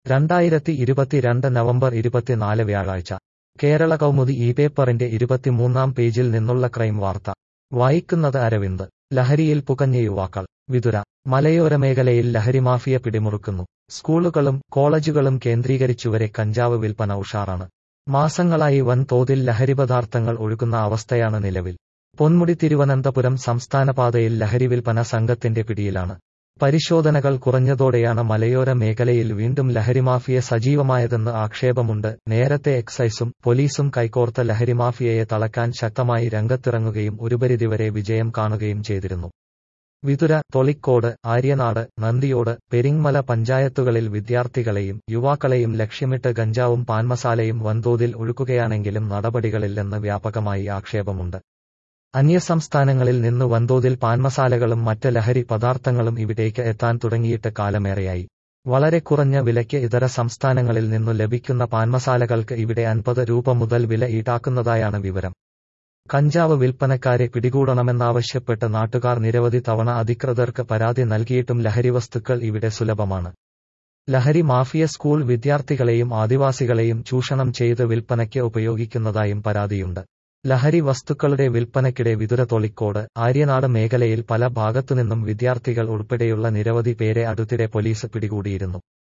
രണ്ടായിരത്തി ഇരുപത്തിരണ്ട് നവംബർ ഇരുപത്തിനാല് വ്യാഴാഴ്ച കേരള കൗമുദി ഈ പേപ്പറിന്റെ ഇരുപത്തിമൂന്നാം പേജിൽ നിന്നുള്ള ക്രൈം വാർത്ത വായിക്കുന്നത് അരവിന്ദ് ലഹരിയിൽ പുകഞ്ഞ യുവാക്കൾ വിതുര മലയോര മേഖലയിൽ ലഹരി മാഫിയ പിടിമുറുക്കുന്നു സ്കൂളുകളും കോളേജുകളും കേന്ദ്രീകരിച്ചുവരെ കഞ്ചാവ് വിൽപ്പന ഉഷാറാണ് മാസങ്ങളായി വൻതോതിൽ ലഹരിപദാർത്ഥങ്ങൾ ഒഴുകുന്ന അവസ്ഥയാണ് നിലവിൽ പൊന്മുടി തിരുവനന്തപുരം സംസ്ഥാനപാതയിൽ ലഹരി വിൽപ്പന സംഘത്തിന്റെ പിടിയിലാണ് പരിശോധനകൾ കുറഞ്ഞതോടെയാണ് മലയോര മേഖലയിൽ വീണ്ടും ലഹരിമാഫിയ സജീവമായതെന്ന് ആക്ഷേപമുണ്ട് നേരത്തെ എക്സൈസും പോലീസും കൈകോർത്ത ലഹരിമാഫിയയെ തളക്കാൻ ശക്തമായി രംഗത്തിറങ്ങുകയും ഒരുപരിധിവരെ വിജയം കാണുകയും ചെയ്തിരുന്നു വിതുര തൊളിക്കോട് ആര്യനാട് നന്ദിയോട് പെരിങ്മല പഞ്ചായത്തുകളിൽ വിദ്യാർത്ഥികളെയും യുവാക്കളെയും ലക്ഷ്യമിട്ട് ഗഞ്ചാവും പാൻമസാലയും വൻതോതിൽ ഒഴുക്കുകയാണെങ്കിലും നടപടികളില്ലെന്ന് വ്യാപകമായി ആക്ഷേപമുണ്ട് അന്യസംസ്ഥാനങ്ങളിൽ നിന്ന് വൻതോതിൽ പാൻമസാലകളും മറ്റ് ലഹരി പദാർത്ഥങ്ങളും ഇവിടേക്ക് എത്താൻ തുടങ്ങിയിട്ട് കാലമേറെയായി വളരെ കുറഞ്ഞ വിലയ്ക്ക് ഇതര സംസ്ഥാനങ്ങളിൽ നിന്നു ലഭിക്കുന്ന പാൻമസാലകൾക്ക് ഇവിടെ അൻപത് രൂപ മുതൽ വില ഈടാക്കുന്നതായാണ് വിവരം കഞ്ചാവ് വിൽപ്പനക്കാരെ പിടികൂടണമെന്നാവശ്യപ്പെട്ട് നാട്ടുകാർ നിരവധി തവണ അധികൃതർക്ക് പരാതി നൽകിയിട്ടും ലഹരിവസ്തുക്കൾ ഇവിടെ സുലഭമാണ് ലഹരി മാഫിയ സ്കൂൾ വിദ്യാർത്ഥികളെയും ആദിവാസികളെയും ചൂഷണം ചെയ്ത് വിൽപ്പനയ്ക്ക് ഉപയോഗിക്കുന്നതായും പരാതിയുണ്ട് ലഹരി വസ്തുക്കളുടെ വിൽപ്പനയ്ക്കിടെ വിതുര തൊളിക്കോട് ആര്യനാട് മേഖലയിൽ പല ഭാഗത്തുനിന്നും വിദ്യാർത്ഥികൾ ഉൾപ്പെടെയുള്ള നിരവധി പേരെ അടുത്തിടെ പോലീസ് പിടികൂടിയിരുന്നു